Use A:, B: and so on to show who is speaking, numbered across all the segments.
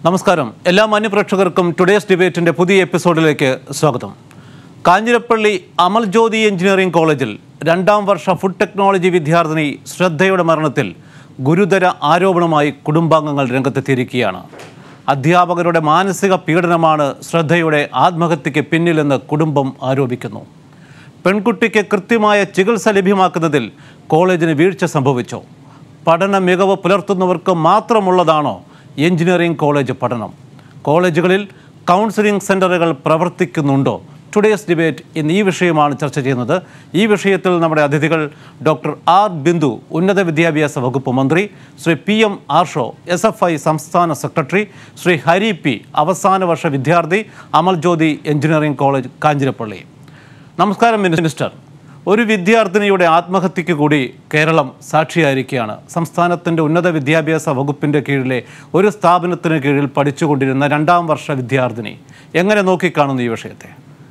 A: നമസ്കാരം എല്ലാ മാന്യപ്രേക്ഷകർക്കും ടുഡേസ് ഡിബേറ്റിന്റെ പുതിയ എപ്പിസോഡിലേക്ക് സ്വാഗതം കാഞ്ഞിരപ്പള്ളി അമൽ ജ്യോതി എഞ്ചിനീയറിംഗ് കോളേജിൽ രണ്ടാം വർഷ ഫുഡ് ടെക്നോളജി വിദ്യാർത്ഥിനി ശ്രദ്ധയുടെ മരണത്തിൽ ഗുരുതര ആരോപണമായി കുടുംബാംഗങ്ങൾ രംഗത്തെത്തിയിരിക്കുകയാണ് അധ്യാപകരുടെ മാനസിക പീഡനമാണ് ശ്രദ്ധയുടെ ആത്മഹത്യയ്ക്ക് പിന്നിലെന്ന് കുടുംബം ആരോപിക്കുന്നു പെൺകുട്ടിക്ക് കൃത്യമായ ചികിത്സ ലഭ്യമാക്കുന്നതിൽ കോളേജിന് വീഴ്ച സംഭവിച്ചോ പഠന മികവ് പുലർത്തുന്നവർക്ക് മാത്രമുള്ളതാണോ എഞ്ചിനീയറിംഗ് കോളേജ് പഠനം കോളേജുകളിൽ കൗൺസിലിംഗ് സെൻ്ററുകൾ പ്രവർത്തിക്കുന്നുണ്ടോ ടുഡേസ് ഡിബേറ്റ് ഇന്ന് ഈ വിഷയമാണ് ചർച്ച ചെയ്യുന്നത് ഈ വിഷയത്തിൽ നമ്മുടെ അതിഥികൾ ഡോക്ടർ ആർ ബിന്ദു ഉന്നത വിദ്യാഭ്യാസ വകുപ്പ് മന്ത്രി Shri P M Arsho S F I സംസ്ഥാന സെക്രട്ടറി ശ്രീ ഹരി പി അവസാന വർഷ വിദ്യാർത്ഥി അമൽ ജ്യോതി എഞ്ചിനീയറിംഗ് കോളേജ് കാഞ്ഞിരപ്പള്ളി നമസ്കാരം മിനിസ്റ്റർ ഒരു വിദ്യാർത്ഥിനിയുടെ ആത്മഹത്യക്ക് കൂടി കേരളം സാക്ഷിയായിരിക്കുകയാണ് സംസ്ഥാനത്തിൻ്റെ ഉന്നത വിദ്യാഭ്യാസ വകുപ്പിൻ്റെ കീഴിലെ ഒരു സ്ഥാപനത്തിന് കീഴിൽ പഠിച്ചുകൊണ്ടിരുന്ന രണ്ടാം വർഷ വിദ്യാർത്ഥിനി എങ്ങനെ നോക്കിക്കാണുന്നു ഈ വിഷയത്തെ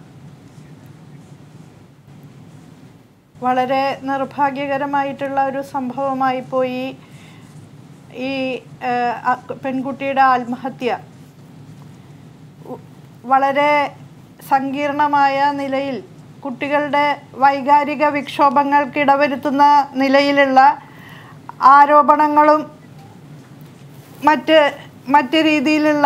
B: വളരെ നിർഭാഗ്യകരമായിട്ടുള്ള ഒരു സംഭവമായി പോയി ഈ ഏഹ്, അ- പെൺകുട്ടിയുടെ ആത്മഹത്യ ഉ- വളരെ സങ്കീർണമായ നിലയിൽ കുട്ടികളുടെ വൈകാരിക വിക്ഷോഭങ്ങൾക്ക് ഇടവരുത്തുന്ന നിലയിലുള്ള ആരോപണങ്ങളും മറ്റ് മറ്റ് രീതിയിലുള്ള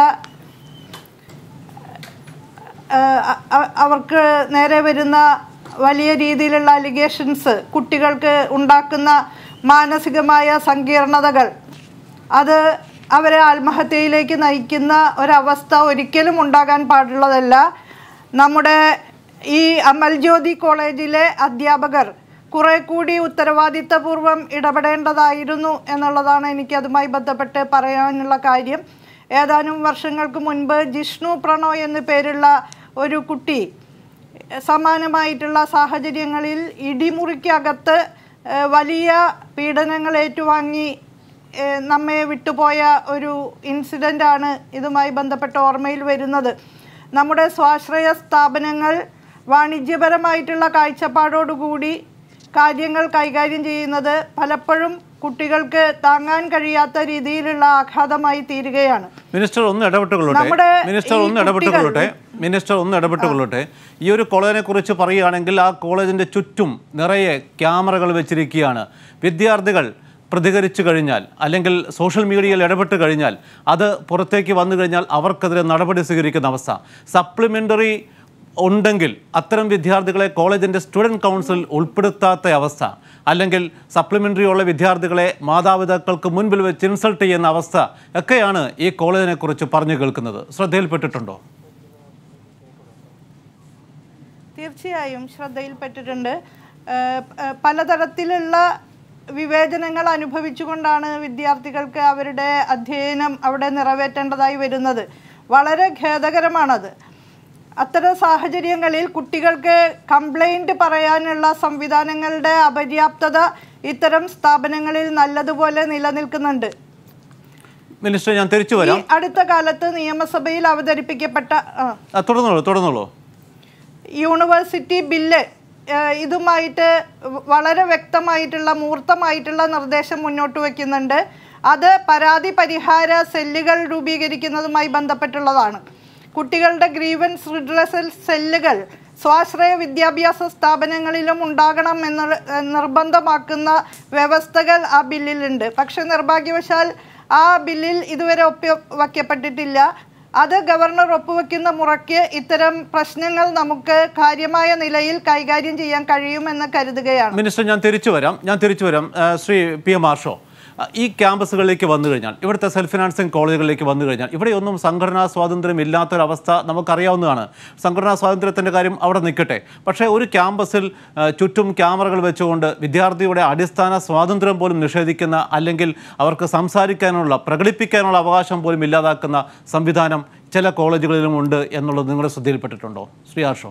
B: ഏഹ് അ- അ- അവർക്ക് നേരെ വരുന്ന വലിയ രീതിയിലുള്ള അലിഗേഷൻസ് കുട്ടികൾക്ക് ഉണ്ടാക്കുന്ന മാനസികമായ സങ്കീർണതകൾ അത് അവരെ ആത്മഹത്യയിലേക്ക് നയിക്കുന്ന ഒരവസ്ഥ ഒരിക്കലും ഉണ്ടാകാൻ പാടുള്ളതല്ല നമ്മുടെ ഈ അമൽ ജ്യോതി കോളേജിലെ അധ്യാപകർ കുറെ കൂടി ഉത്തരവാദിത്തപൂർവ്വം ഇടപെടേണ്ടതായിരുന്നു എന്നുള്ളതാണ് എനിക്ക് അതുമായി ബന്ധപ്പെട്ട് പറയാനുള്ള കാര്യം ഏതാനും വർഷങ്ങൾക്ക് മുൻപ് ജിഷ്ണു പ്രണോയ് എന്നു പേരുള്ള ഒരു കുട്ടി സമാനമായിട്ടുള്ള സാഹചര്യങ്ങളിൽ ഇടിമുറിക്കകത്ത് ഏഹ്, വലിയ പീഡനങ്ങൾ ഏറ്റുവാങ്ങി ഏഹ്, നമ്മെ വിട്ടുപോയ ഒരു ഇൻസിഡൻ്റാണ് ഇതുമായി ബന്ധപ്പെട്ട് ഓർമ്മയിൽ വരുന്നത് നമ്മുടെ സ്വാശ്രയ സ്ഥാപനങ്ങൾ വാണിജ്യപരമായിട്ടുള്ള കാഴ്ചപ്പാടോടുകൂടി കാര്യങ്ങൾ കൈകാര്യം ചെയ്യുന്നത് പലപ്പോഴും കുട്ടികൾക്ക് താങ്ങാൻ കഴിയാത്ത രീതിയിലുള്ള ആഘാതമായി തീരുകയാണ്
A: മിനിസ്റ്റർ ഒന്ന് ഇടപെട്ടുകൊള്ളട്ടെ
B: നമ്മുടെ
A: മിനിസ്റ്റർ
B: ഈ
A: ഒന്ന് ഇടപെട്ടുകൊള്ളട്ടെ മിനിസ്റ്റർ ഒന്ന് ഇടപെട്ടുകൊള്ളട്ടെ ഈ ഒരു കോളേജിനെ കുറിച്ച് പറയുകയാണെങ്കിൽ ആ കോളേജിൻ്റെ ചുറ്റും നിറയെ ക്യാമറകൾ വെച്ചിരിക്കുകയാണ് വിദ്യാർത്ഥികൾ പ്രതികരിച്ചു കഴിഞ്ഞാൽ അല്ലെങ്കിൽ സോഷ്യൽ മീഡിയയിൽ ഇടപെട്ട് കഴിഞ്ഞാൽ അത് പുറത്തേക്ക് വന്നു കഴിഞ്ഞാൽ അവർക്കെതിരെ നടപടി സ്വീകരിക്കുന്ന അവസ്ഥ സപ്ലിമെൻ്ററി ഉണ്ടെങ്കിൽ അത്തരം വിദ്യാർത്ഥികളെ കോളേജിൻ്റെ സ്റ്റുഡൻറ് കൗൺസിൽ ഉൾപ്പെടുത്താത്ത അവസ്ഥ അല്ലെങ്കിൽ സപ്ലിമെൻ്ററി ഉള്ള വിദ്യാർത്ഥികളെ മാതാപിതാക്കൾക്ക് മുൻപിൽ വെച്ച് ഇൻസൾട്ട് ചെയ്യുന്ന അവസ്ഥ ഒക്കെയാണ് ഈ കോളേജിനെ കുറിച്ച് പറഞ്ഞു കേൾക്കുന്നത് ശ്രദ്ധയിൽപ്പെട്ടിട്ടുണ്ടോ
B: തീർച്ചയായും ശ്രദ്ധയിൽപ്പെട്ടിട്ടുണ്ട് ഏഹ് പ- പലതരത്തിലുള്ള വിവേചനങ്ങൾ അനുഭവിച്ചുകൊണ്ടാണ് വിദ്യാർത്ഥികൾക്ക് അവരുടെ അധ്യയനം അവിടെ നിറവേറ്റേണ്ടതായി വരുന്നത് വളരെ ഖേദകരമാണത് അത്തരം സാഹചര്യങ്ങളിൽ കുട്ടികൾക്ക് കംപ്ലൈൻറ്റ് പറയാനുള്ള സംവിധാനങ്ങളുടെ അപര്യാപ്തത ഇത്തരം സ്ഥാപനങ്ങളിൽ നല്ലതുപോലെ നിലനിൽക്കുന്നുണ്ട്
A: മിനിസ്റ്റർ ഞാൻ തിരിച്ചു
B: ഈ
A: വരാം
B: അടുത്ത കാലത്ത് നിയമസഭയിൽ അവതരിപ്പിക്കപ്പെട്ട ആ
A: ആ, തുടർന്നോളൂ തുടർന്നോളൂ
B: യൂണിവേഴ്സിറ്റി ബില്ല് ഏഹ്, ഇതുമായിട്ട് വ- വളരെ വ്യക്തമായിട്ടുള്ള മൂർത്തമായിട്ടുള്ള നിർദ്ദേശം മുന്നോട്ട് വയ്ക്കുന്നുണ്ട് അത് പരാതി പരിഹാര സെല്ലുകൾ രൂപീകരിക്കുന്നതുമായി ബന്ധപ്പെട്ടുള്ളതാണ് കുട്ടികളുടെ ഗ്രീവൻസ് റിഡ്രസൽ സെല്ലുകൾ സ്വാശ്രയ വിദ്യാഭ്യാസ സ്ഥാപനങ്ങളിലും ഉണ്ടാകണം എന്ന് നിർബന്ധമാക്കുന്ന വ്യവസ്ഥകൾ ആ ബില്ലിലുണ്ട് പക്ഷെ നിർഭാഗ്യവശാൽ ആ ബില്ലിൽ ഇതുവരെ ഒപ്പി വയ്ക്കപ്പെട്ടിട്ടില്ല അത് ഗവർണർ ഒപ്പുവെക്കുന്ന മുറയ്ക്ക് ഇത്തരം പ്രശ്നങ്ങൾ നമുക്ക് കാര്യമായ നിലയിൽ കൈകാര്യം ചെയ്യാൻ കഴിയുമെന്ന് കരുതുകയാണ്
A: മിനിസ്റ്റർ ഞാൻ തിരിച്ചു വരാം ഞാൻ തിരിച്ചു വരാം ആ, ശ്രീ പി എം ആർഷോ ആ, ഈ ക്യാമ്പസുകളിലേക്ക് വന്നു കഴിഞ്ഞാൽ ഇവിടുത്തെ സെൽഫ് ഫിനാൻസിങ് കോളേജുകളിലേക്ക് വന്നു കഴിഞ്ഞാൽ ഇവിടെയൊന്നും സംഘടനാ സ്വാതന്ത്ര്യം ഇല്ലാത്തൊരവസ്ഥ നമുക്കറിയാവുന്നതാണ് സംഘടനാ സ്വാതന്ത്ര്യത്തിൻ്റെ കാര്യം അവിടെ നിൽക്കട്ടെ പക്ഷേ ഒരു ക്യാമ്പസിൽ ആ, ചുറ്റും ക്യാമറകൾ വെച്ചുകൊണ്ട് വിദ്യാർത്ഥിയുടെ അടിസ്ഥാന സ്വാതന്ത്ര്യം പോലും നിഷേധിക്കുന്ന അല്ലെങ്കിൽ അവർക്ക് സംസാരിക്കാനുള്ള പ്രകടിപ്പിക്കാനുള്ള അവകാശം പോലും ഇല്ലാതാക്കുന്ന സംവിധാനം ചില കോളേജുകളിലും ഉണ്ട് എന്നുള്ളത് നിങ്ങളുടെ ശ്രദ്ധയിൽപ്പെട്ടിട്ടുണ്ടോ ശ്രീ ആർഷോ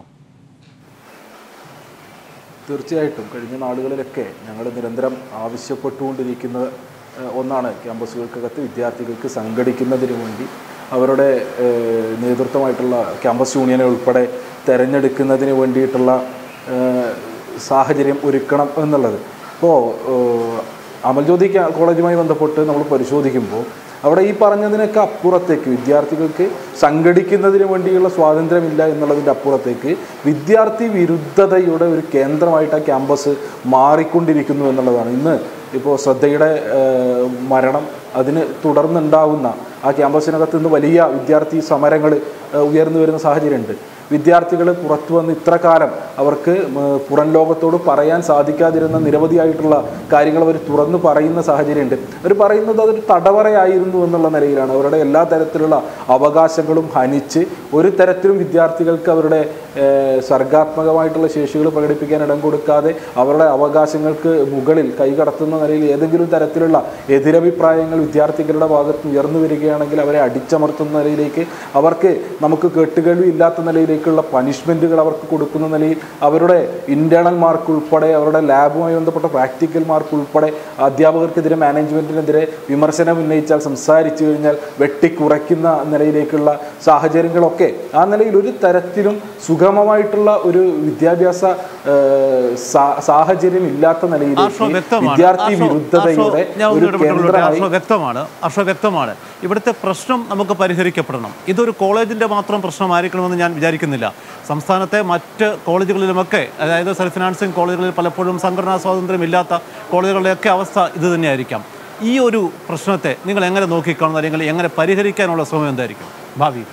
C: തീർച്ചയായിട്ടും കഴിഞ്ഞ നാളുകളിലൊക്കെ ഞങ്ങൾ നിരന്തരം ആവശ്യപ്പെട്ടുകൊണ്ടിരിക്കുന്ന ഏഹ്, ഒന്നാണ് ക്യാമ്പസുകൾക്കകത്ത് വിദ്യാർത്ഥികൾക്ക് സംഘടിക്കുന്നതിന് വേണ്ടി അവരുടെ ഏഹ്, നേതൃത്വമായിട്ടുള്ള ക്യാമ്പസ് യൂണിയനെ ഉൾപ്പെടെ തിരഞ്ഞെടുക്കുന്നതിന് വേണ്ടിയിട്ടുള്ള ഏഹ്, സാഹചര്യം ഒരുക്കണം എന്നുള്ളത് ഇപ്പോൾ അമൽജ്യോതി ക്യാ- കോളേജുമായി ബന്ധപ്പെട്ട് നമ്മൾ പരിശോധിക്കുമ്പോൾ അവിടെ ഈ പറഞ്ഞതിനൊക്കെ അപ്പുറത്തേക്ക് വിദ്യാർത്ഥികൾക്ക് സംഘടിക്കുന്നതിന് വേണ്ടിയുള്ള സ്വാതന്ത്ര്യമില്ല എന്നുള്ളതിൻ്റെ അപ്പുറത്തേക്ക് വിദ്യാർത്ഥി വിരുദ്ധതയുടെ ഒരു കേന്ദ്രമായിട്ട് ആ ക്യാമ്പസ് മാറിക്കൊണ്ടിരിക്കുന്നു എന്നുള്ളതാണ് ഇന്ന് ഇപ്പോൾ ശ്രദ്ധയുടെ ഏഹ്, മരണം അതിന് തുടർന്നുണ്ടാകുന്ന ആ ക്യാമ്പസിനകത്ത് നിന്ന് വലിയ വിദ്യാർത്ഥി സമരങ്ങൾ ഉയർന്നു വരുന്ന സാഹചര്യമുണ്ട് വിദ്യാർത്ഥികൾ പുറത്തു വന്ന് ഇത്ര കാലം അവർക്ക് ഉം, പുറം ലോകത്തോട് പറയാൻ സാധിക്കാതിരുന്ന നിരവധിയായിട്ടുള്ള കാര്യങ്ങൾ അവർ തുറന്നു പറയുന്ന സാഹചര്യമുണ്ട് അവർ പറയുന്നത് അതൊരു തടവറയായിരുന്നു എന്നുള്ള നിലയിലാണ് അവരുടെ എല്ലാ തരത്തിലുള്ള അവകാശങ്ങളും ഹനിച്ച് ഒരു തരത്തിലും വിദ്യാർത്ഥികൾക്ക് അവരുടെ ഏഹ്, സർഗാത്മകമായിട്ടുള്ള ശേഷികൾ പ്രകടിപ്പിക്കാൻ ഇടം കൊടുക്കാതെ അവരുടെ അവകാശങ്ങൾക്ക് മുകളിൽ കൈകടത്തുന്ന നിലയിൽ ഏതെങ്കിലും തരത്തിലുള്ള എതിരഭിപ്രായങ്ങൾ വിദ്യാർത്ഥികളുടെ ഭാഗത്ത് ഉയർന്നു വരികയാണെങ്കിൽ അവരെ അടിച്ചമർത്തുന്ന നിലയിലേക്ക് അവർക്ക് നമുക്ക് കേട്ടുകേൾവി ഇല്ലാത്ത നിലയിലേക്കുള്ള പനിഷ്മെൻറ്റുകൾ അവർക്ക് കൊടുക്കുന്ന നിലയിൽ അവരുടെ ഇൻറ്റേണൽ മാർക്ക് ഉൾപ്പെടെ അവരുടെ ലാബുമായി ബന്ധപ്പെട്ട പ്രാക്ടിക്കൽ മാർക്ക് ഉൾപ്പെടെ അധ്യാപകർക്കെതിരെ മാനേജ്മെൻറ്റിനെതിരെ വിമർശനം ഉന്നയിച്ചാൽ സംസാരിച്ചു കഴിഞ്ഞാൽ വെട്ടിക്കുറയ്ക്കുന്ന നിലയിലേക്കുള്ള സാഹചര്യങ്ങളൊക്കെ ആ നിലയിൽ ഒരു തരത്തിലും സുഗമമായിട്ടുള്ള ഒരു വിദ്യാഭ്യാസ ഏഹ്, സാ- സാഹചര്യം ഇല്ലാത്ത
A: ആർഷോ
C: നിലയിലേക്ക്
A: വ്യക്തമാണ്
C: വിദ്യാർത്ഥി
A: ആർഷോ-
C: വിരുദ്ധതയുടെ
A: ആർഷോ, ഞാൻ ഒന്ന്
C: ഒരു
A: ഇടപെട്ടോളൂ.
C: കേന്ദ്രമായി
A: ആർഷോ വ്യക്തമാണ് ആർഷോ വ്യക്തമാണ് ഇവിടുത്തെ പ്രശ്നം നമുക്ക് പരിഹരിക്കപ്പെടണം ഇതൊരു കോളേജിന്റെ മാത്രം പ്രശ്നമായിരിക്കണമെന്ന് ഞാൻ വിചാരിക്കുന്നില്ല സംസ്ഥാനത്തെ മറ്റ് കോളേജുകളിലുമൊക്കെ അതായത് സെൽഫ് ഫിനാൻസിങ് കോളേജുകളിൽ പലപ്പോഴും സംഘടനാ സ്വാതന്ത്ര്യം ഇല്ലാത്ത കോളേജുകളുടെയൊക്കെ അവസ്ഥ ഇത് തന്നെയായിരിക്കാം ഈ ഒരു പ്രശ്നത്തെ നിങ്ങൾ എങ്ങനെ നോക്കിക്കാണുന്നു അല്ലെങ്കിൽ എങ്ങനെ പരിഹരിക്കാനുള്ള ശ്രമം എന്തായിരിക്കും ഭാവി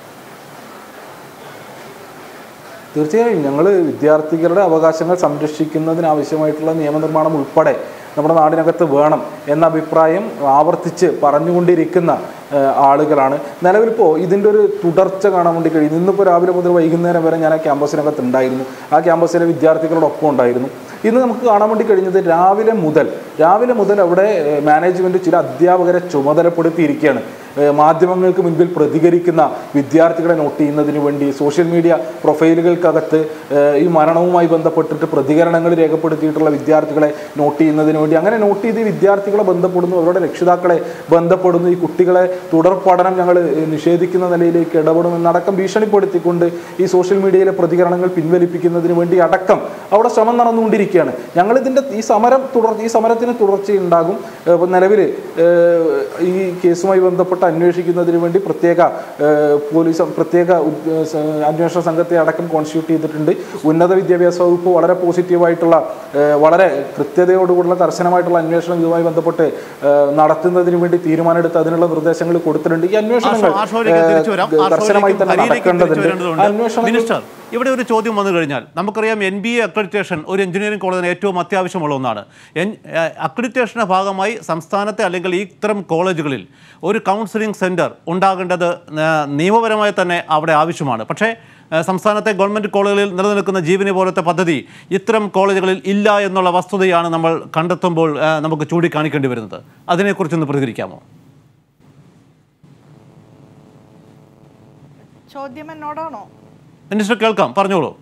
C: തീർച്ചയായും ഞങ്ങൾ വിദ്യാർത്ഥികളുടെ അവകാശങ്ങൾ സംരക്ഷിക്കുന്നതിനാവശ്യമായിട്ടുള്ള നിയമനിർമ്മാണം ഉൾപ്പെടെ നമ്മുടെ നാടിനകത്ത് വേണം എന്ന അഭിപ്രായം ആവർത്തിച്ച് പറഞ്ഞുകൊണ്ടിരിക്കുന്ന ഏഹ്, ആളുകളാണ് നിലവിലിപ്പോൾ ഇതിൻ്റെ ഒരു തുടർച്ച കാണാൻ വേണ്ടി കഴിയും ഇന്നിപ്പോൾ രാവിലെ മുതൽ വൈകുന്നേരം വരെ ഞാൻ ആ ക്യാമ്പസിനകത്ത് ഉണ്ടായിരുന്നു ആ ക്യാമ്പസിലെ വിദ്യാർത്ഥികളോടൊപ്പം ഉണ്ടായിരുന്നു ഇന്ന് നമുക്ക് കാണാൻ വേണ്ടി കഴിഞ്ഞത് രാവിലെ മുതൽ രാവിലെ മുതൽ അവിടെ ഏഹ്, മാനേജ്മെൻറ്റ് ചില അധ്യാപകരെ ചുമതലപ്പെടുത്തിയിരിക്കുകയാണ് ഏഹ്, മാധ്യമങ്ങൾക്ക് മുൻപിൽ പ്രതികരിക്കുന്ന വിദ്യാർത്ഥികളെ നോട്ട് ചെയ്യുന്നതിന് വേണ്ടി സോഷ്യൽ മീഡിയ പ്രൊഫൈലുകൾക്കകത്ത് ഏഹ്, ഈ മരണവുമായി ബന്ധപ്പെട്ടിട്ട് പ്രതികരണങ്ങൾ രേഖപ്പെടുത്തിയിട്ടുള്ള വിദ്യാർത്ഥികളെ നോട്ട് ചെയ്യുന്നതിന് വേണ്ടി അങ്ങനെ നോട്ട് ചെയ്ത് ഈ വിദ്യാർത്ഥികളെ ബന്ധപ്പെടുന്നു അവരുടെ രക്ഷിതാക്കളെ ബന്ധപ്പെടുന്നു ഈ കുട്ടികളെ തുടർ പഠനം ഞങ്ങൾ നിഷേധിക്കുന്ന നിലയിലേക്ക് ഇടപെടുമെന്നടക്കം ഭീഷണിപ്പെടുത്തിക്കൊണ്ട് ഈ സോഷ്യൽ മീഡിയയിലെ പ്രതികരണങ്ങൾ പിൻവലിപ്പിക്കുന്നതിന് വേണ്ടി അടക്കം അവിടെ ശ്രമം നടന്നുകൊണ്ടിരിക്കുകയാണ് ഞങ്ങളിതിൻ്റെ ഈ സമരം തുടർ ഈ സമരത്തിന് തുടർച്ചയുണ്ടാകും ഏഹ് ഇപ്പം നിലവിൽ ഈ കേസുമായി ബന്ധപ്പെട്ട് അന്വേഷിക്കുന്നതിന് വേണ്ടി പ്രത്യേക ഏഹ് പോലീസ് പ്രത്യേക ഉദ്- ഏഹ് സ- അന്വേഷണ സംഘത്തെ അടക്കം കോൺസ്റ്റിറ്റ്യൂട്ട് ചെയ്തിട്ടുണ്ട് ഉന്നത വിദ്യാഭ്യാസ വകുപ്പ് വളരെ പോസിറ്റീവായിട്ടുള്ള ഏഹ് വളരെ കൃത്യതയോടുകൂടിയുള്ള കർശനമായിട്ടുള്ള അന്വേഷണം ഇതുമായി ബന്ധപ്പെട്ട് ഏഹ് നടത്തുന്നതിന് വേണ്ടി തീരുമാനമെടുത്ത് അതിനുള്ള നിർദ്ദേശങ്ങൾ കൊടുത്തിട്ടുണ്ട് ഈ അന്വേഷണങ്ങൾ
A: ആർഷോ- ആർഷോയിലേക്ക് തിരിച്ചു വരാം.
C: ഏഹ് കർശനമായി
A: ആർഷോയിലേക്കും
C: തന്നെ
A: ഹരിയിലേക്കും തിരിച്ചു
C: നടക്കേണ്ടതുണ്ട്
A: വരേണ്ടതുണ്ട്.
C: അന്വേഷണങ്ങൾ
A: മിനിസ്റ്റർ ഇവിടെ ഒരു ചോദ്യം വന്നു കഴിഞ്ഞാൽ നമുക്കറിയാം എൻ ബി എ അക്രഡിറ്റേഷൻ ഒരു എഞ്ചിനീയറിംഗ് കോളേജിന് ഏറ്റവും അത്യാവശ്യമുള്ള ഒന്നാണ് എൻ അക്രഡിറ്റേഷന്റെ ഭാഗമായി സംസ്ഥാനത്തെ അല്ലെങ്കിൽ ഈ ഇത്തരം കോളേജുകളിൽ ഒരു കൗൺസിലിംഗ് സെൻറ്റർ ഉണ്ടാകേണ്ടത് ആ, നിയമപരമായി തന്നെ അവിടെ ആവശ്യമാണ് പക്ഷേ ആ, സംസ്ഥാനത്തെ ഗവൺമെൻറ് കോളേജുകളിൽ നിലനിൽക്കുന്ന ജീവനി പോലത്തെ പദ്ധതി ഇത്തരം കോളേജുകളിൽ ഇല്ല എന്നുള്ള വസ്തുതയാണ് നമ്മൾ കണ്ടെത്തുമ്പോൾ ആ, നമുക്ക് ചൂണ്ടിക്കാണിക്കേണ്ടി വരുന്നത് അതിനെക്കുറിച്ചൊന്ന് പ്രതികരിക്കാമോ
B: ചോദ്യം എന്നോടാണോ
A: മിനിസ്റ്റർ കേൾക്കാം പറഞ്ഞോളൂ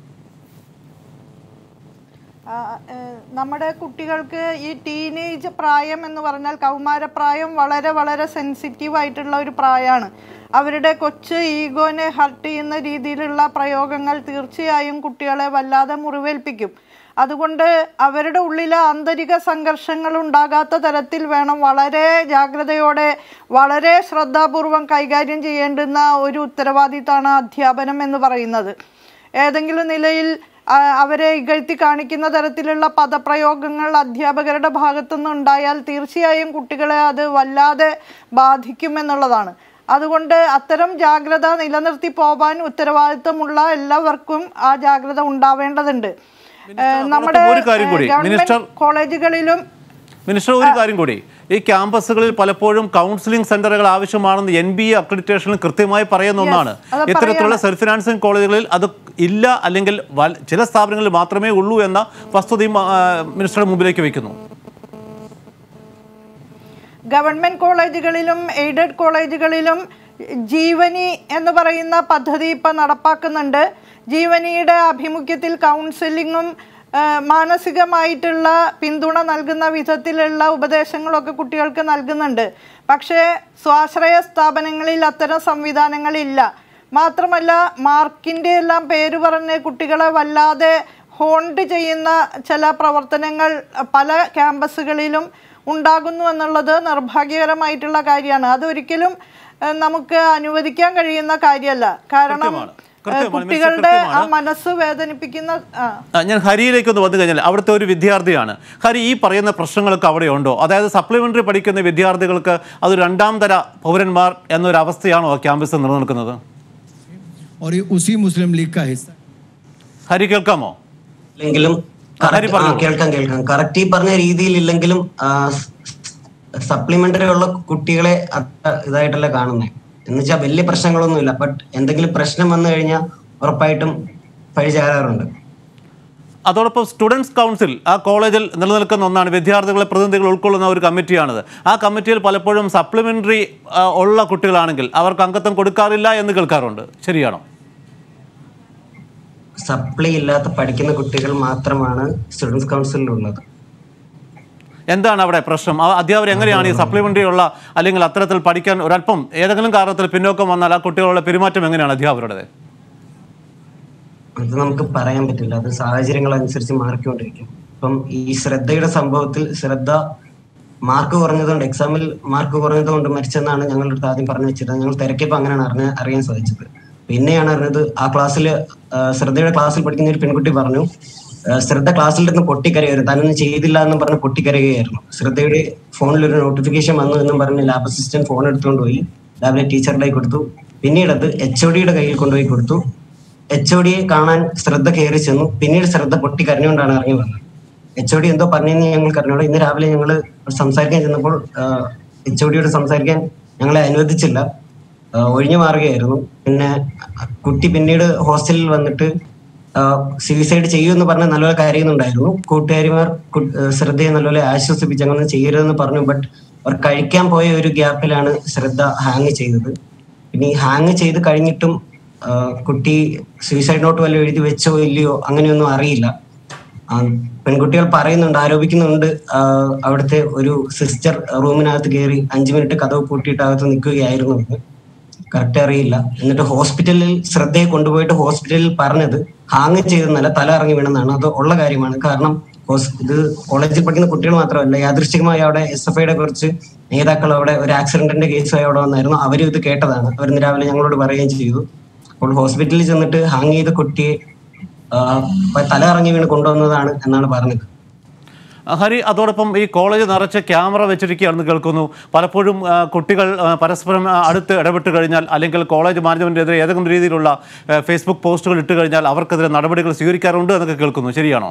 B: ആ, ഏഹ്, നമ്മുടെ കുട്ടികൾക്ക് ഈ ടീനേജ് പ്രായം എന്ന് പറഞ്ഞാൽ കൗമാരപ്രായം വളരെ വളരെ സെൻസിറ്റീവ് ആയിട്ടുള്ള ഒരു പ്രായമാണ് അവരുടെ കൊച്ച് ഈഗോനെ ഹർട്ട് ചെയ്യുന്ന രീതിയിലുള്ള പ്രയോഗങ്ങൾ തീർച്ചയായും കുട്ടികളെ വല്ലാതെ മുറിവേൽപ്പിക്കും അതുകൊണ്ട് അവരുടെ ഉള്ളിൽ ആന്തരിക സംഘർഷങ്ങൾ ഉണ്ടാകാത്ത തരത്തിൽ വേണം വളരെ ജാഗ്രതയോടെ വളരെ ശ്രദ്ധാപൂർവം കൈകാര്യം ചെയ്യേണ്ടുന്ന ഒരു ഉത്തരവാദിത്തമാണ് അധ്യാപനം എന്ന് പറയുന്നത് ഏതെങ്കിലും നിലയിൽ ആ, അവരെ ഇകഴ്ത്തി കാണിക്കുന്ന തരത്തിലുള്ള പദപ്രയോഗങ്ങൾ അധ്യാപകരുടെ ഭാഗത്തുനിന്ന് ഉണ്ടായാൽ തീർച്ചയായും കുട്ടികളെ അത് വല്ലാതെ ബാധിക്കുമെന്നുള്ളതാണ് അതുകൊണ്ട് അത്തരം ജാഗ്രത നിലനിർത്തി പോവാൻ ഉത്തരവാദിത്വമുള്ള എല്ലാവർക്കും ആ ജാഗ്രത ഉണ്ടാവേണ്ടതുണ്ട് ഏഹ്, നമ്മുടെ
A: ഒരു കാര്യം കൂടി.
B: ഏഹ്, ഗവൺമെന്റ്
A: മിനിസ്റ്റർ-
B: കോളേജുകളിലും
A: മിനിസ്റ്റർ ഒരു കാര്യം കൂടി ഈ ക്യാമ്പസുകളിൽ പലപ്പോഴും കൗൺസിലിംഗ് സെന്ററുകൾ ആവശ്യമാണെന്ന് എൻ ബി എ അക്രഡിറ്റേഷനിൽ കൃത്യമായി പറയുന്ന ഒന്നാണ്
B: അത്
A: ഇത്തരത്തിലുള്ള സെൽഫ് ഫിനാൻസിംഗ് കോളേജുകളിൽ അത് ഇല്ല അല്ലെങ്കിൽ വൽ- ചില സ്ഥാപനങ്ങളിൽ മാത്രമേ ഉള്ളൂ എന്ന വസ്തുതയും ആ, മിനിസ്റ്ററുടെ മുമ്പിലേക്ക് വയ്ക്കുന്നു
B: ഗവൺമെന്റ് കോളേജുകളിലും എയ്ഡഡ് കോളേജുകളിലും ജീവനി എന്ന് പറയുന്ന പദ്ധതി ഇപ്പം നടപ്പാക്കുന്നുണ്ട് ജീവനിയുടെ ആഭിമുഖ്യത്തിൽ കൗൺസിലിങ്ങും ആ, മാനസികമായിട്ടുള്ള പിന്തുണ നൽകുന്ന വിധത്തിലുള്ള ഉപദേശങ്ങളൊക്കെ കുട്ടികൾക്ക് നൽകുന്നുണ്ട് പക്ഷേ സ്വാശ്രയ സ്ഥാപനങ്ങളിൽ അത്തരം സംവിധാനങ്ങളില്ല മാത്രമല്ല മാർക്കിൻ്റെ എല്ലാം പേര് പറഞ്ഞ് കുട്ടികളെ വല്ലാതെ ഹോണ്ട് ചെയ്യുന്ന ചില പ്രവർത്തനങ്ങൾ പല ക്യാമ്പസുകളിലും ഉണ്ടാകുന്നു എന്നുള്ളത് നിർഭാഗ്യകരമായിട്ടുള്ള കാര്യമാണ് അതൊരിക്കലും ഏഹ്, നമുക്ക് അനുവദിക്കാൻ കഴിയുന്ന കാര്യമല്ല കാരണം
A: കൃത്യമാണ്.
B: ഏഹ്,
A: കൃത്യമാണ്.
B: കുട്ടികളുടെ
A: മിസ്റ്റർ
B: ആ
A: കൃത്യമാണ്.
B: മനസ്സ് വേദനിപ്പിക്കുന്ന ആ
A: ആ, ഞാൻ ഹരിയിലേക്ക് ഒന്ന് വന്നു കഴിഞ്ഞാൽ അവിടുത്തെ ഒരു വിദ്യാർത്ഥിയാണ് ഹരി ഈ പറയുന്ന പ്രശ്നങ്ങളൊക്കെ അവിടെ ഉണ്ടോ അതായത് സപ്ലിമെന്ററി പഠിക്കുന്ന വിദ്യാർത്ഥികൾക്ക് അത് രണ്ടാം തര പൗരന്മാർ എന്നൊരു അവസ്ഥയാണോ ആ ക്യാമ്പസിൽ നിലനിൽക്കുന്നത്
D: और ये उसी मुस्लिम लीग का हिस्सा
A: ഹരി കേൾക്കാമോ
E: ഇല്ലെങ്കിലും
A: ആ, ഹരി
E: correct- ആ,
A: പറഞ്ഞോളൂ.
E: കേൾക്കാം കേൾക്കാം കറക്റ്റ് ഈ പറഞ്ഞ രീതിയിൽ ഇല്ലെങ്കിലും സപ്ലിമെന്ററി ഉള്ള കുട്ടികളെ അത്ര ഇതായിട്ടല്ല കാണുന്നത് എന്ന് വെച്ചാൽ വലിയ പ്രശ്നങ്ങളൊന്നുമില്ല ബട്ട് എന്തെങ്കിലും പ്രശ്നം വന്നു കഴിഞ്ഞാൽ ഉറപ്പായിട്ടും പഴി ചേരാറുണ്ട്
A: അതോടൊപ്പം സ്റ്റുഡൻസ് കൗൺസിൽ ആ കോളേജിൽ നിലനിൽക്കുന്ന ഒന്നാണ് വിദ്യാർത്ഥികളെ പ്രതിനിധികൾ ഉൾക്കൊള്ളുന്ന ഒരു കമ്മിറ്റിയാണത് ആ കമ്മിറ്റിയിൽ പലപ്പോഴും സപ്ലിമെന്ററി ഉള്ള കുട്ടികളാണെങ്കിൽ അവർക്ക് അംഗത്വം കൊടുക്കാറില്ല എന്ന് കേൾക്കാറുണ്ട് ശരിയാണോ
E: സപ്ലി ഇല്ലാത്ത പഠിക്കുന്ന കുട്ടികൾ മാത്രമാണ് സ്റ്റുഡൻസ് കൗൺസിലുള്ളത്
A: എന്താണ് അവിടെ പ്രശ്നം ആ അധ്യാപകർ എങ്ങനെയാണ് ഈ സപ്ലിമെന്ററി ഉള്ള അല്ലെങ്കിൽ അത്തരത്തിൽ പഠിക്കാൻ ഒരല്പം ഏതെങ്കിലും കാരണത്തിൽ പിന്നോക്കം വന്നാൽ ആ കുട്ടികളുടെ പെരുമാറ്റം എങ്ങനെയാണ് അധ്യാപകരുടേത്
E: അത് നമുക്ക് പറയാൻ പറ്റില്ല അത് സാഹചര്യങ്ങൾ അനുസരിച്ച് മാറിക്കൊണ്ടിരിക്കും ഇപ്പം ഈ ശ്രദ്ധയുടെ സംഭവത്തിൽ ശ്രദ്ധ മാർക്ക് കുറഞ്ഞതുകൊണ്ട് എക്സാമിൽ മാർക്ക് കുറഞ്ഞതുകൊണ്ട് മരിച്ചെന്നാണ് ഞങ്ങളുടെ അടുത്ത് ആദ്യം പറഞ്ഞു വെച്ചിരുന്നത് ഞങ്ങൾ തിരക്കിയപ്പോൾ അങ്ങനെയാണ് അറിഞ്ഞ അറിയാൻ സാധിച്ചത് പിന്നെയാണ് അറിഞ്ഞത് ആ ക്ലാസ്സിൽ ശ്രദ്ധയുടെ ക്ലാസ്സിൽ പഠിക്കുന്ന ഒരു പെൺകുട്ടി പറഞ്ഞു ആ, ശ്രദ്ധ ക്ലാസ്സിൽ ഇരുന്ന് പൊട്ടിക്കരയായിരുന്നു താനൊന്നും ചെയ്തില്ല എന്നും പറഞ്ഞ് പൊട്ടിക്കരയുകയായിരുന്നു ശ്രദ്ധയുടെ ഫോണിൽ ഒരു നോട്ടിഫിക്കേഷൻ വന്നു എന്നും പറഞ്ഞ് ലാബ് അസിസ്റ്റന്റ് ഫോൺ എടുത്തുകൊണ്ട് പോയി ലാബിലെ ടീച്ചറുടെ കയ്യിൽ കൊടുത്തു പിന്നീട് അത് എച്ച് ഒ ഡിയുടെ കയ്യിൽ കൊണ്ടുപോയി കൊടുത്തു എച്ച് ഒ ഡിയെ കാണാൻ ശ്രദ്ധ കയറി ചെന്നു പിന്നീട് ശ്രദ്ധ പൊട്ടി കരഞ്ഞുകൊണ്ടാണ് ഇറങ്ങി വന്നത് എച്ച് ഒ ഡി എന്തോ പറഞ്ഞെന്ന് ഞങ്ങൾക്ക് അറിഞ്ഞോളൂ ഇന്ന് രാവിലെ ഞങ്ങൾ സംസാരിക്കാൻ ചെന്നപ്പോൾ എച്ച് ഒ ഡിയോട് സംസാരിക്കാൻ ഞങ്ങളെ അനുവദിച്ചില്ല ആ, ഒഴിഞ്ഞു മാറുകയായിരുന്നു പിന്നെ കുട്ടി പിന്നീട് ഹോസ്റ്റലിൽ വന്നിട്ട് സൂയിസൈഡ് ചെയ്യുമെന്ന് പറഞ്ഞ് നല്ലപോലെ കരയുന്നുണ്ടായിരുന്നു കൂട്ടുകാരിമാർ കു- ആ, ശ്രദ്ധയെ നല്ലപോലെ ആശ്വസിപ്പിച്ച് അങ്ങനെ ചെയ്യരുതെന്ന് പറഞ്ഞു ബട്ട് അവർ കഴിക്കാൻ പോയ ഒരു ഗ്യാപ്പിലാണ് ശ്രദ്ധ ഹാങ് ചെയ്തത് പിന്നെ ഈ ഹാങ് ചെയ്ത് കഴിഞ്ഞിട്ടും ആ, കുട്ടി സൂയിസൈഡ് നോട്ട് വല്ലതും എഴുതി വെച്ചോ ഇല്ലയോ അങ്ങനെയൊന്നും അറിയില്ല ആ, പെൺകുട്ടികൾ പറയുന്നുണ്ട് ആരോപിക്കുന്നുണ്ട് ആ, അവിടുത്തെ ഒരു സിസ്റ്റർ റൂമിനകത്ത് കയറി അഞ്ചു മിനിറ്റ് കഥവ് പൂട്ടിയിട്ട് അകത്ത് നിൽക്കുകയായിരുന്നു എന്ന് കറക്റ്റ് അറിയില്ല എന്നിട്ട് ഹോസ്പിറ്റലിൽ ശ്രദ്ധയെ കൊണ്ടുപോയിട്ട് ഹോസ്പിറ്റലിൽ പറഞ്ഞത് ഹാങ് ചെയ്തെന്നല്ല തല ഇറങ്ങി വീണെന്നാണ് അത് ഉള്ള കാര്യമാണ് കാരണം ഹോസ്- ഇത് കോളേജിൽ പഠിക്കുന്ന കുട്ടികൾ മാത്രമല്ല യാദൃശ്ചികമായി അവിടെ എസ് എഫ് ഐയുടെ കുറച്ച് നേതാക്കൾ അവിടെ ഒരു ആക്സിഡന്റിന്റെ കേസുമായി അവിടെ വന്നായിരുന്നു അവരും ഇത് കേട്ടതാണ് അവർ ഇന്ന് രാവിലെ ഞങ്ങളോട് പറയുകയും ചെയ്തു അപ്പോൾ ഹോസ്പിറ്റലിൽ ചെന്നിട്ട് ഹാങ് ചെയ്ത കുട്ടിയെ ആ, തല ഇറങ്ങി വീണ് കൊണ്ടുവന്നതാണ് എന്നാണ് പറഞ്ഞത്
A: ആ, ഹരി അതോടൊപ്പം ഈ കോളേജ് നിറച്ച് ക്യാമറ വെച്ചിരിക്കുകയാണെന്ന് കേൾക്കുന്നു പലപ്പോഴും ആ, കുട്ടികൾ ആ, പരസ്പരം ആ, അടുത്ത് ഇടപെട്ട് കഴിഞ്ഞാൽ അല്ലെങ്കിൽ കോളേജ് മാനേജ്മെന്റിനെതിരെ ഏതെങ്കിലും രീതിയിലുള്ള ആ, ഫേസ്ബുക്ക് പോസ്റ്റുകൾ ഇട്ട് കഴിഞ്ഞാൽ അവർക്കെതിരെ നടപടികൾ സ്വീകരിക്കാറുണ്ട് എന്നൊക്കെ കേൾക്കുന്നു ശരിയാണോ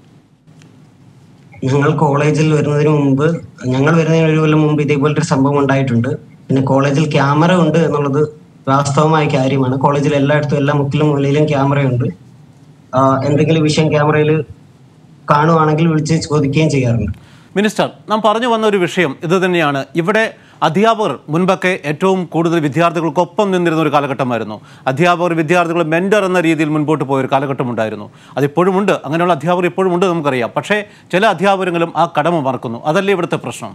E: ഞങ്ങൾ കോളേജിൽ വരുന്നതിന് മുമ്പ് ഞങ്ങൾ വരുന്നതിന് ഒരു കൊല്ലം മുമ്പ് ഇതേപോലത്തെ ഒരു സംഭവം ഉണ്ടായിട്ടുണ്ട് പിന്നെ കോളേജിൽ ക്യാമറ ഉണ്ട് എന്നുള്ളത് വാസ്തവമായ കാര്യമാണ് കോളേജിൽ എല്ലായിടത്തും എല്ലാ മുക്കിലും മൂലയിലും ക്യാമറയുണ്ട് ആ, എന്തെങ്കിലും വിഷയം ക്യാമറയിൽ കാണുവാണെങ്കിൽ വിളിച്ച് ചോദിക്കുകയും ചെയ്യാറുണ്ട്
A: മിനിസ്റ്റർ നാം പറഞ്ഞു വന്ന ഒരു വിഷയം ഇത് തന്നെയാണ് ഇവിടെ അധ്യാപകർ മുൻപൊക്കെ ഏറ്റവും കൂടുതൽ വിദ്യാർത്ഥികൾക്കൊപ്പം നിന്നിരുന്ന ഒരു കാലഘട്ടമായിരുന്നു അധ്യാപകർ വിദ്യാർത്ഥികൾ മെൻറ്റർ എന്ന രീതിയിൽ മുൻപോട്ട് പോയ ഒരു കാലഘട്ടം ഉണ്ടായിരുന്നു അതിപ്പോഴും ഉണ്ട് അങ്ങനെയുള്ള അധ്യാപകർ ഇപ്പോഴും ഉണ്ട് നമുക്കറിയാം പക്ഷേ ചില അധ്യാപകരെങ്കിലും ആ കടമ മറക്കുന്നു അതല്ലേ ഇവിടുത്തെ പ്രശ്നം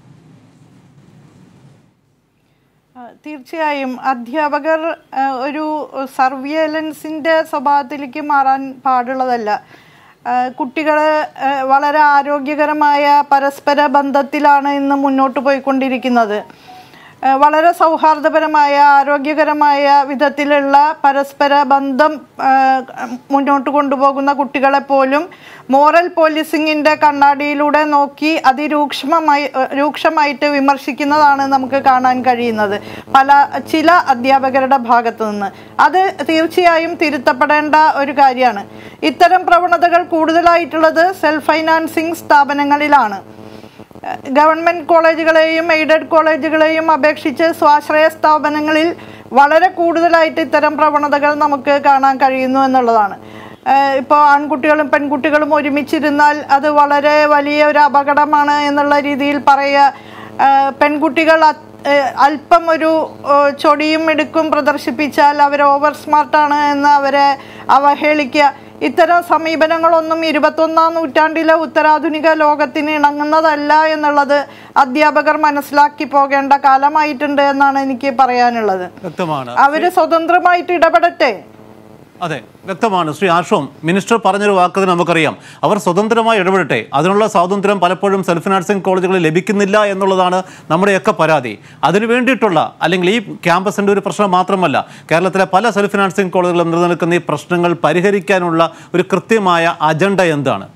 B: ആ, തീർച്ചയായും അധ്യാപകർ ആ, ഒരു സർവിയലൻസിൻ്റെ സ്വഭാവത്തിലേക്ക് മാറാൻ പാടുള്ളതല്ല കുട്ടികൾ വളരെ ആരോഗ്യകരമായ പരസ്പര ബന്ധത്തിലാണ് ഇന്ന് മുന്നോട്ട് പോയിക്കൊണ്ടിരിക്കുന്നത് ആ, വളരെ സൗഹാർദ്ദപരമായ ആരോഗ്യകരമായ വിധത്തിലുള്ള പരസ്പര ബന്ധം ആ, മുന്നോട്ട് കൊണ്ടുപോകുന്ന കുട്ടികളെ പോലും മോറൽ പോലീസിങ്ങിൻ്റെ കണ്ണാടിയിലൂടെ നോക്കി അതിരൂക്ഷമായി രൂക്ഷമായിട്ട് വിമർശിക്കുന്നതാണ് നമുക്ക് കാണാൻ കഴിയുന്നത് പല ചില അധ്യാപകരുടെ ഭാഗത്തു നിന്ന് അത് തീർച്ചയായും തിരുത്തപ്പെടേണ്ട ഒരു കാര്യമാണ് ഇത്തരം പ്രവണതകൾ കൂടുതലായിട്ടുള്ളത് സെൽഫ് ഫൈനാൻസിങ് സ്ഥാപനങ്ങളിലാണ് ഗവൺമെന്റ് കോളേജുകളെയും എയ്ഡഡ് കോളേജുകളെയും അപേക്ഷിച്ച് സ്വാശ്രയ സ്ഥാപനങ്ങളിൽ വളരെ കൂടുതലായിട്ട് ഇത്തരം പ്രവണതകൾ നമുക്ക് കാണാൻ കഴിയുന്നു എന്നുള്ളതാണ് ഇപ്പോൾ ആൺകുട്ടികളും പെൺകുട്ടികളും ഒരുമിച്ചിരുന്നാൽ അത് വളരെ വലിയ ഒരു അപകടമാണ് എന്നുള്ള രീതിയിൽ പറയുക ഏഹ് പെൺകുട്ടികൾ അത്- ഏഹ് അല്പം ഒരു ഏഹ് ചൊടിയും മിടുക്കും പ്രദർശിപ്പിച്ചാൽ അവർ ഓവർ സ്മാർട്ടാണ് എന്ന് അവരെ അവഹേളിക്കുക ഇത്തരം സമീപനങ്ങളൊന്നും ഇരുപത്തൊന്നാം നൂറ്റാണ്ടിലെ ഉത്തരാധുനിക ലോകത്തിന് ഇണങ്ങുന്നതല്ല എന്നുള്ളത് അധ്യാപകർ മനസ്സിലാക്കി പോകേണ്ട കാലമായിട്ടുണ്ട് എന്നാണ് എനിക്ക് പറയാനുള്ളത്
A: വ്യക്തമാണ്
B: അവര് സ്വതന്ത്രമായിട്ട് ഇടപെടട്ടെ
A: അതെ വ്യക്തമാണ് ശ്രീ ആഷോം മിനിസ്റ്റർ പറഞ്ഞൊരു വാക്കതിന് നമുക്കറിയാം അവർ സ്വതന്ത്രമായി ഇടപെടട്ടെ അതിനുള്ള സ്വാതന്ത്ര്യം പലപ്പോഴും സെൽഫ് ഫിനാൻസിങ് കോളേജുകളിൽ ലഭിക്കുന്നില്ല എന്നുള്ളതാണ് നമ്മുടെയൊക്കെ പരാതി അതിനു വേണ്ടിയിട്ടുള്ള അല്ലെങ്കിൽ ഈ ക്യാമ്പസിൻ്റെ ഒരു പ്രശ്നം മാത്രമല്ല കേരളത്തിലെ പല സെൽഫ് ഫിനാൻസിങ് കോളേജുകളും നിലനിൽക്കുന്ന ഈ പ്രശ്നങ്ങൾ പരിഹരിക്കാനുള്ള ഒരു കൃത്യമായ അജണ്ട എന്താണ്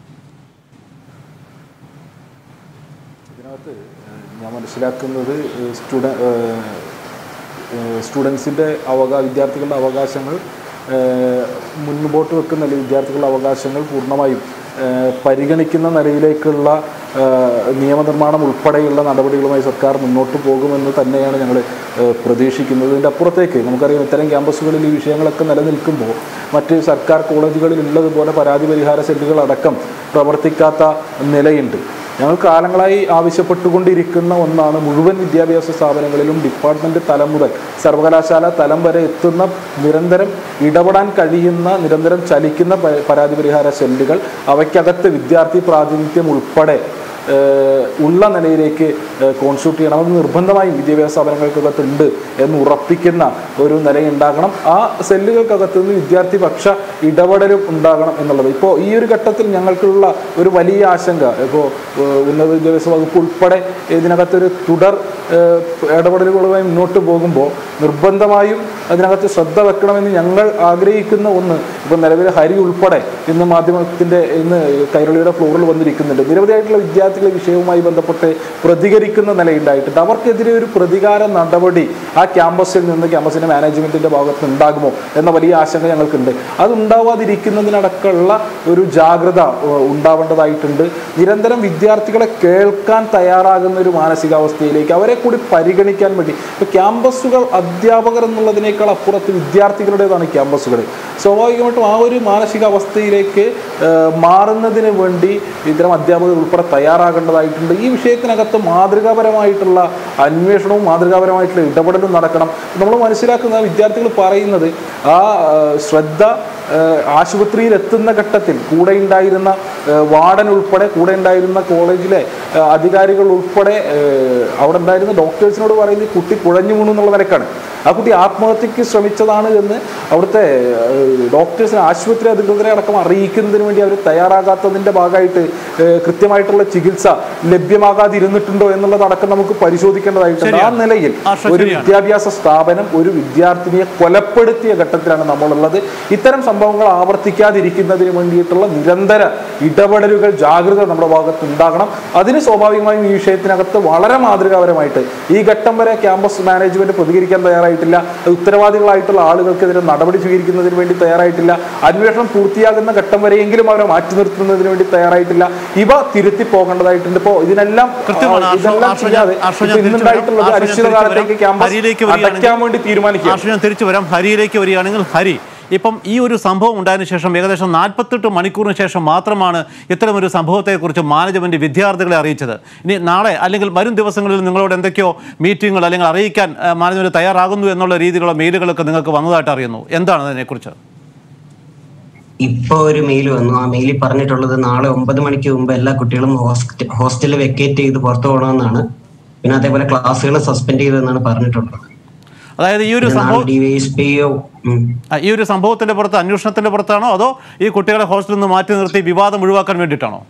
C: ഇതിനകത്ത് ഏഹ്, ഞാൻ മനസ്സിലാക്കുന്നത് സ്റ്റുഡ സ്റ്റുഡൻസിൻ്റെ അവകാ വിദ്യാർത്ഥികളുടെ അവകാശങ്ങൾ ഏഹ്, മുൻപോട്ട് വെക്കുന്ന അല്ലെങ്കിൽ വിദ്യാർത്ഥികളുടെ അവകാശങ്ങൾ പൂർണ്ണമായും ഏഹ്, പരിഗണിക്കുന്ന നിലയിലേക്കുള്ള ഏഹ്, നിയമനിർമ്മാണം ഉൾപ്പെടെയുള്ള നടപടികളുമായി സർക്കാർ മുന്നോട്ട് പോകുമെന്ന് തന്നെയാണ് ഞങ്ങൾ പ്രതീക്ഷിക്കുന്നത് ഇതിൻ്റെ അപ്പുറത്തേക്ക് നമുക്കറിയാം ഇത്തരം ക്യാമ്പസുകളിൽ ഈ വിഷയങ്ങളൊക്കെ നിലനിൽക്കുമ്പോൾ മറ്റ് സർക്കാർ കോളേജുകളിൽ ഉള്ളതുപോലെ പരാതി പരിഹാര സെല്ലുകൾ അടക്കം പ്രവർത്തിക്കാത്ത നിലയുണ്ട് ഞങ്ങൾ കാലങ്ങളായി ആവശ്യപ്പെട്ടുകൊണ്ടിരിക്കുന്ന ഒന്നാണ് മുഴുവൻ വിദ്യാഭ്യാസ സ്ഥാപനങ്ങളിലും ഡിപ്പാർട്ട്മെന്റ് തലം മുതൽ സർവകലാശാല തലം വരെ എത്തുന്ന നിരന്തരം ഇടപെടാൻ കഴിയുന്ന നിരന്തരം ചലിക്കുന്ന പ- പരാതി പരിഹാര സെല്ലുകൾ അവയ്ക്കകത്ത് വിദ്യാർത്ഥി പ്രാതിനിധ്യം ഉൾപ്പെടെ ഏഹ്, ഉള്ള നിലയിലേക്ക് കോൺസ്റ്റിറ്റ്യൂട്ട് ചെയ്യണം അത് നിർബന്ധമായും വിദ്യാഭ്യാസ സ്ഥാപനങ്ങൾക്കകത്തുണ്ട് എന്ന് ഉറപ്പിക്കുന്ന ഒരു നിലയുണ്ടാകണം ആ സെല്ലുകൾക്കകത്ത് നിന്ന് വിദ്യാർത്ഥി പക്ഷ ഇടപെടലും ഉണ്ടാകണം എന്നുള്ളത് ഇപ്പോൾ ഈ ഒരു ഘട്ടത്തിൽ ഞങ്ങൾക്കുള്ള ഒരു വലിയ ആശങ്ക ഇപ്പോൾ ഉന്നത വിദ്യാഭ്യാസ വകുപ്പ് ഉൾപ്പെടെ ഇതിനകത്തൊരു തുടർ ഏഹ്, ഇടപെടലുകളുമായി മുന്നോട്ട് പോകുമ്പോൾ നിർബന്ധമായും അതിനകത്ത് ശ്രദ്ധ വെക്കണമെന്ന് ഞങ്ങൾ ആഗ്രഹിക്കുന്ന ഒന്ന് ഇപ്പോൾ നിലവിൽ ഹരി ഉൾപ്പെടെ ഇന്ന് മാധ്യമത്തിൻ്റെ ഇന്ന് കൈരളിയുടെ ഫ്ലോറിൽ വന്നിരിക്കുന്നുണ്ട് നിരവധിയായിട്ടുള്ള വിദ്യാർത്ഥികൾ ഈ വിഷയവുമായി ബന്ധപ്പെട്ട് പ്രതികരിക്കുന്ന നിലയുണ്ടായിട്ടുണ്ട് അവർക്കെതിരെ ഒരു പ്രതികാര നടപടി ആ ക്യാമ്പസിൽ നിന്ന് ക്യാമ്പസിന്റെ മാനേജ്മെന്റിന്റെ ഭാഗത്ത് ഉണ്ടാകുമോ എന്ന വലിയ ആശങ്ക ഞങ്ങൾക്കുണ്ട് അത് ഉണ്ടാവാതിരിക്കുന്നതിനടക്കമുള്ള ഒരു ജാഗ്രത ഏഹ്, ഉണ്ടാവേണ്ടതായിട്ടുണ്ട് നിരന്തരം വിദ്യാർത്ഥികളെ കേൾക്കാൻ തയ്യാറാകുന്ന ഒരു മാനസികാവസ്ഥയിലേക്ക് അവരെ കൂടി പരിഗണിക്കാൻ വേണ്ടി ഇപ്പോൾ ക്യാമ്പസുകൾ അധ്യാപകർ എന്നുള്ളതിനേക്കാൾ അപ്പുറത്ത് വിദ്യാർത്ഥികളുടേതാണ് ക്യാമ്പസുകൾ സ്വാഭാവികമായിട്ടും ആ ഒരു മാനസികാവസ്ഥയിലേക്ക് ഏഹ്, മാറുന്നതിന് വേണ്ടി ഇത്തരം അധ്യാപകർ ഉൾപ്പെടെ തയ്യാറാകേണ്ടതായിട്ടുണ്ട് ഈ വിഷയത്തിനകത്ത് മാതൃകാപരമായിട്ടുള്ള അന്വേഷണവും മാതൃകാപരമായിട്ടുള്ള ഇടപെടലും നടക്കണം നമ്മൾ മനസ്സിലാക്കുന്ന വിദ്യാർത്ഥികൾ പറയുന്നത് ആ ഏഹ്, ശ്രദ്ധ ഏഹ്, ആശുപത്രിയിൽ എത്തുന്ന ഘട്ടത്തിൽ കൂടെ ഉണ്ടായിരുന്ന ഏഹ്, വാർഡൻ ഉൾപ്പെടെ കൂടെ ഉണ്ടായിരുന്ന കോളേജിലെ ഏഹ്, അധികാരികൾ ഉൾപ്പെടെ ഏഹ്, അവിടെ ഉണ്ടായിരുന്ന ഡോക്ടേഴ്സിനോട് പറയുന്നത് ഈ കുട്ടി കുഴഞ്ഞു വീണു എന്നുള്ള നിലക്കാണ് ആ കുട്ടി ആത്മഹത്യക്ക് ശ്രമിച്ചതാണ് എന്ന് അവിടുത്തെ ഏഹ്, ഡോക്ടേഴ്സിനെ ആശുപത്രി അധികൃതരെ അടക്കം അറിയിക്കുന്നതിന് വേണ്ടി അവർ തയ്യാറാകാത്തതിന്റെ ഭാഗമായിട്ട് ഏഹ്, കൃത്യമായിട്ടുള്ള ചികിത്സ ലഭ്യമാകാതിരുന്നിട്ടുണ്ടോ എന്നുള്ളതടക്കം നമുക്ക് പരിശോധിക്കേണ്ടതായിട്ടുണ്ട് ആ
A: ശരിയാണ്.
C: നിലയിൽ
A: ആ, ശരിയാണ്.
C: ഒരു വിദ്യാഭ്യാസ സ്ഥാപനം ഒരു വിദ്യാർത്ഥിനിയെ കൊലപ്പെടുത്തിയ ഘട്ടത്തിലാണ് നമ്മളുള്ളത് ഇത്തരം സംഭവങ്ങൾ ആവർത്തിക്കാതിരിക്കുന്നതിന് വേണ്ടിയിട്ടുള്ള നിരന്തര ഇടപെടലുകൾ ജാഗ്രത നമ്മുടെ ഭാഗത്ത് ഉണ്ടാകണം അതിന് സ്വാഭാവികമായും ഈ വിഷയത്തിനകത്ത് വളരെ മാതൃകാപരമായിട്ട് ഈ ഘട്ടം വരെ ക്യാമ്പസ് മാനേജ്മെന്റ് പ്രതികരിക്കാൻ തയ്യാറായിട്ടില്ല ഉത്തരവാദികളായിട്ടുള്ള ആളുകൾക്കെതിരെ നടപടി സ്വീകരിക്കുന്നതിന് വേണ്ടി തയ്യാറായിട്ടില്ല അന്വേഷണം പൂർത്തിയാകുന്ന ഘട്ടം വരെയെങ്കിലും അവരെ മാറ്റി നിർത്തുന്നതിന് വേണ്ടി തയ്യാറായിട്ടില്ല ഇവ തിരുത്തി പോകേണ്ടതായിട്ടുണ്ട് ഇപ്പോൾ ഇതിനെല്ലാം
A: കൃത്യമാണ്.
C: ആ,
A: ആർഷോ-
C: ഇതെല്ലാം
A: ആർഷോ ഞാൻ-
C: ചെയ്യാതെ
A: ആർഷോ ഞാൻ
C: ഇപ്പോൾ
A: തിരിച്ചു
C: ഇന്നുണ്ടായിട്ടുള്ളത്
A: വരാം. ആർഷോ ഞാൻ
C: അനിശ്ചിതകാലത്തേക്ക്
A: തിരിച്ചു വരാം.
C: ക്യാമ്പസ്
A: ഹരിയിലേക്ക്
C: അടയ്ക്കാൻ
A: വരികയാണെങ്കിൽ-
C: വേണ്ടി തീരുമാനിക്കുക
A: ആർഷോ ഞാൻ തിരിച്ചു വരാം ഹരിയിലേക്ക് വരികയാണെങ്കിൽ ഹരി ഇപ്പം ഈ ഒരു സംഭവം ഉണ്ടായതിനു ശേഷം ഏകദേശം നാൽപ്പത്തെട്ട് മണിക്കൂറിന് ശേഷം മാത്രമാണ് ഇത്തരമൊരു സംഭവത്തെക്കുറിച്ച് മാനേജ്മെന്റ് വിദ്യാർത്ഥികളെ അറിയിച്ചത് ഇനി നാളെ അല്ലെങ്കിൽ വരും ദിവസങ്ങളിൽ നിങ്ങളോട് എന്തൊക്കെയോ മീറ്റിങ്ങുകൾ അല്ലെങ്കിൽ അറിയിക്കാൻ ആ, മാനേജ്മെന്റ് തയ്യാറാകുന്നു എന്നുള്ള രീതിയിലുള്ള മെയിലുകളൊക്കെ നിങ്ങൾക്ക് വന്നതായിട്ട് അറിയുന്നു എന്താണ് അതിനെക്കുറിച്ച്
E: ഇപ്പൊ ഒരു മെയിൽ വന്നു ആ മെയിലിൽ പറഞ്ഞിട്ടുള്ളത് നാളെ ഒമ്പത് മണിക്ക് മുമ്പ് എല്ലാ കുട്ടികളും ഹോസ്റ്റലിൽ വെക്കേറ്റ് ചെയ്ത് പുറത്തു പോകണമെന്നാണ് പിന്നെ അതേപോലെ ക്ലാസ്സുകൾ സസ്പെൻഡ് ചെയ്തെന്നാണ് പറഞ്ഞിട്ടുള്ളത്
A: അതായത് ഈ ഒരു
E: പിന്നെ നാളെ
A: സംഭവം
E: ഡിവൈഎസ്പിയോ
A: ആ, ഈ ഒരു സംഭവത്തിന്റെ പുറത്ത് അന്വേഷണത്തിന്റെ പുറത്താണോ അതോ ഈ കുട്ടികളെ ഹോസ്റ്റലിൽ നിന്ന് മാറ്റി നിർത്തി വിവാദം ഒഴിവാക്കാൻ വേണ്ടിയിട്ടാണോ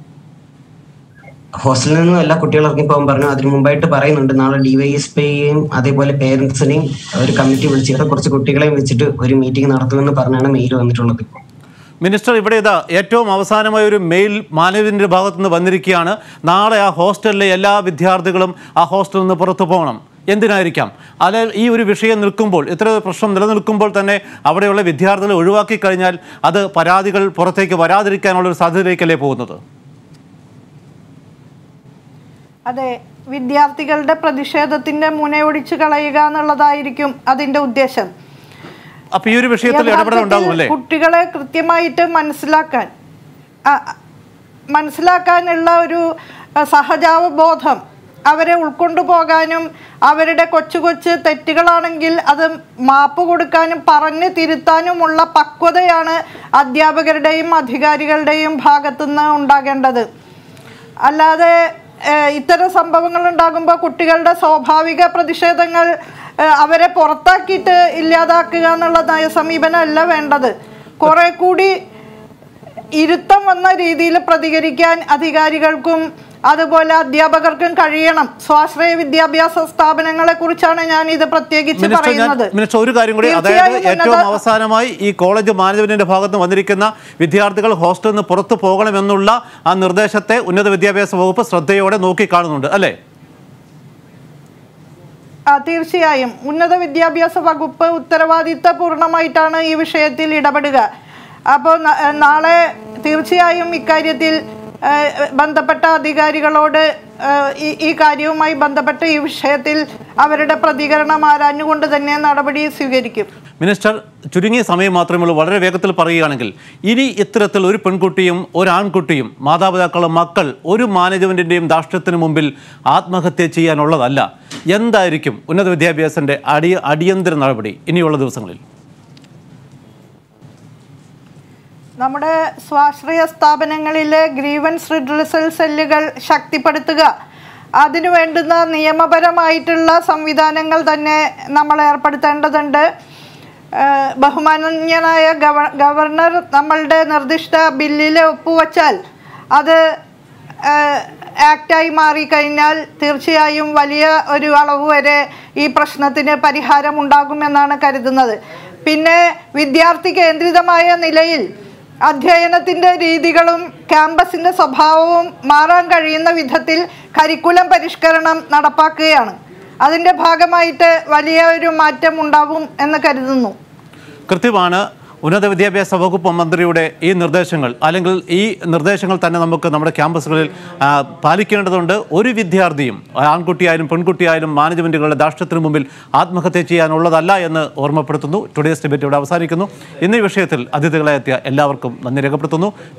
E: ഹോസ്റ്റലിൽ നിന്നും എല്ലാ കുട്ടികൾക്കും പോകാൻ പറഞ്ഞു അതിന് മുമ്പായിട്ട് പറയുന്നുണ്ട് നാളെ ഡിവൈഎസ്പിയെയും അതേപോലെ പേരൻസിനെയും ഒരു കമ്മിറ്റി വിളിച്ചിട്ട് കുറച്ച് കുട്ടികളെയും വെച്ചിട്ട് ഒരു മീറ്റിംഗ് നടത്തുമെന്ന് പറഞ്ഞാണ് മെയിൽ വന്നിട്ടുള്ളത് ഇപ്പോൾ
A: മിനിസ്റ്റർ ഇവിടെ ഇതാ ഏറ്റവും അവസാനമായ ഒരു മെയിൽ മാനേജ്മെന്റിന്റെ ഭാഗത്തു നിന്ന് വന്നിരിക്കുകയാണ് നാളെ ആ ഹോസ്റ്റലിലെ എല്ലാ വിദ്യാർത്ഥികളും ആ ഹോസ്റ്റലിൽ നിന്ന് പുറത്തു പോകണം എന്തിനായിരിക്കാം അല്ല ഈ ഒരു വിഷയം നിൽക്കുമ്പോൾ ഇത്ര ഒരു പ്രശ്നം നിലനിൽക്കുമ്പോൾ തന്നെ അവിടെയുള്ള വിദ്യാർത്ഥികളെ ഒഴിവാക്കി കഴിഞ്ഞാൽ അത് പരാതികൾ പുറത്തേക്ക് വരാതിരിക്കാനുള്ള ഒരു സാധ്യതയിലേക്കല്ലേ പോകുന്നത്
B: അതെ വിദ്യാർത്ഥികളുടെ പ്രതിഷേധത്തിന്റെ മുനയൊടിച്ചു കളയുക എന്നുള്ളതായിരിക്കും അതിന്റെ ഉദ്ദേശം
A: അപ്പൊ ഈ ഒരു വിഷയത്തിൽ ഇടപെടൽ ഉണ്ടാകും അല്ലേ
B: കുട്ടികളെ കൃത്യമായിട്ട് മനസ്സിലാക്കാൻ ആ, മനസ്സിലാക്കാനുള്ള ഒരു ആ, സഹജാവബോധം അവരെ ഉൾക്കൊണ്ടു പോകാനും അവരുടെ കൊച്ചു കൊച്ചു തെറ്റുകളാണെങ്കിൽ അത് മാപ്പ് കൊടുക്കാനും പറഞ്ഞ് തിരുത്താനുമുള്ള പക്വതയാണ് അധ്യാപകരുടെയും അധികാരികളുടെയും ഭാഗത്തുനിന്ന് ഉണ്ടാകേണ്ടത് അല്ലാതെ ഏഹ്, ഇത്തരം സംഭവങ്ങൾ ഉണ്ടാകുമ്പോൾ കുട്ടികളുടെ സ്വാഭാവിക പ്രതിഷേധങ്ങൾ ഏഹ്, അവരെ പുറത്താക്കിയിട്ട് ഇല്ലാതാക്കുക എന്നുള്ള നയസമീപനമല്ല വേണ്ടത് കുറെ കൂടി ഇരുത്തം വന്ന രീതിയിൽ പ്രതികരിക്കാൻ അധികാരികൾക്കും അതുപോലെ അധ്യാപകർക്കും കഴിയണം സ്വാശ്രയ വിദ്യാഭ്യാസ സ്ഥാപനങ്ങളെ കുറിച്ചാണ് ഞാൻ ഇത് പ്രത്യേകിച്ച്
A: മിനിസ്റ്റർ ഞാൻ
B: പറയുന്നത്
A: മിനിസ്റ്റർ ഒരു കാര്യം കൂടി അതായത്
B: തീർച്ചയായും
A: ഏറ്റവും
B: ഉന്നത-
A: അവസാനമായി ഈ കോളേജ് മാനേജ്മെന്റിന്റെ ഭാഗത്ത് നിന്ന് വന്നിരിക്കുന്ന വിദ്യാർത്ഥികൾ ഹോസ്റ്റലിൽ നിന്ന് പുറത്തു പോകണമെന്നുള്ള ആ നിർദ്ദേശത്തെ ഉന്നത വിദ്യാഭ്യാസ വകുപ്പ് ശ്രദ്ധയോടെ നോക്കിക്കാണുന്നുണ്ട് അല്ലേ
B: ആ തീർച്ചയായും ഉന്നത വിദ്യാഭ്യാസ വകുപ്പ് ഉത്തരവാദിത്തപൂർണമായിട്ടാണ് ഈ വിഷയത്തിൽ ഇടപെടുക അപ്പോൾ ന- ഏഹ് നാളെ തീർച്ചയായും ഇക്കാര്യത്തിൽ ഏഹ്, ബന്ധപ്പെട്ട അധികാരികളോട് ഏഹ്, ഈ- ഈ കാര്യവുമായി ബന്ധപ്പെട്ട് ഈ വിഷയത്തിൽ അവരുടെ പ്രതികരണം ആരാഞ്ഞുകൊണ്ട് തന്നെ നടപടി സ്വീകരിക്കും
A: മിനിസ്റ്റർ ചുരുങ്ങിയ സമയം മാത്രമേ ഉള്ളൂ വളരെ വേഗത്തിൽ പറയുകയാണെങ്കിൽ ഇനി ഇത്തരത്തിൽ ഒരു പെൺകുട്ടിയും ഒരു ആൺകുട്ടിയും മാതാപിതാക്കളും മക്കൾ ഒരു മാനേജ്മെന്റിന്റെയും ധാർഷ്ട്യത്തിന് മുമ്പിൽ ആത്മഹത്യ ചെയ്യാനുള്ളതല്ല എന്തായിരിക്കും ഉന്നത വിദ്യാഭ്യാസത്തിന്റെ അടിയ അടിയന്തര നടപടി ഇനിയുള്ള ദിവസങ്ങളിൽ
B: നമ്മുടെ സ്വാശ്രയ സ്ഥാപനങ്ങളിലെ ഗ്രീവൻസ് റിഡ്രസൽ സെല്ലുകൾ ശക്തിപ്പെടുത്തുക അതിനു വേണ്ടുന്ന നിയമപരമായിട്ടുള്ള സംവിധാനങ്ങൾ തന്നെ നമ്മൾ ഏർപ്പെടുത്തേണ്ടതുണ്ട് ഏഹ് ബഹുമാനീയനായ ഗവ ഗവർണർ നമ്മളുടെ നിർദ്ദിഷ്ട ബില്ലിൽ ഒപ്പുവച്ചാൽ അത് ഏഹ് ആക്റ്റായി മാറിക്കഴിഞ്ഞാൽ തീർച്ചയായും വലിയ ഒരു അളവ് വരെ ഈ പ്രശ്നത്തിന് പരിഹാരം ഉണ്ടാകുമെന്നാണ് കരുതുന്നത് പിന്നെ വിദ്യാർത്ഥി കേന്ദ്രിതമായ നിലയിൽ അധ്യയനത്തിൻ്റെ രീതികളും ക്യാമ്പസിൻ്റെ സ്വഭാവവും മാറാൻ കഴിയുന്ന വിധത്തിൽ കരിക്കുലം പരിഷ്കരണം നടപ്പാക്കുകയാണ് അതിൻ്റെ ഭാഗമായിട്ട് വലിയ ഒരു മാറ്റം ഉണ്ടാകും എന്ന് കരുതുന്നു
A: കൃത്യമാണ് ഉന്നത വിദ്യാഭ്യാസ വകുപ്പ് മന്ത്രിയുടെ ഈ നിർദ്ദേശങ്ങൾ അല്ലെങ്കിൽ ഈ നിർദ്ദേശങ്ങൾ തന്നെ നമുക്ക് നമ്മുടെ ക്യാമ്പസുകളിൽ ആ, പാലിക്കേണ്ടതുണ്ട് ഒരു വിദ്യാർത്ഥിയും ആൺകുട്ടിയായാലും പെൺകുട്ടിയായാലും മാനേജ്മെൻറ്റുകളുടെ ധാർഷ്ട്യത്തിന് മുമ്പിൽ ആത്മഹത്യ ചെയ്യാനുള്ളതല്ല എന്ന് ഓർമ്മപ്പെടുത്തുന്നു ടുഡേസ് ഡിബേറ്റ് ഇവിടെ അവസാനിക്കുന്നു ഇന്നീ വിഷയത്തിൽ അതിഥികളെ എത്തിയ എല്ലാവർക്കും നന്ദി രേഖപ്പെടുത്തുന്നു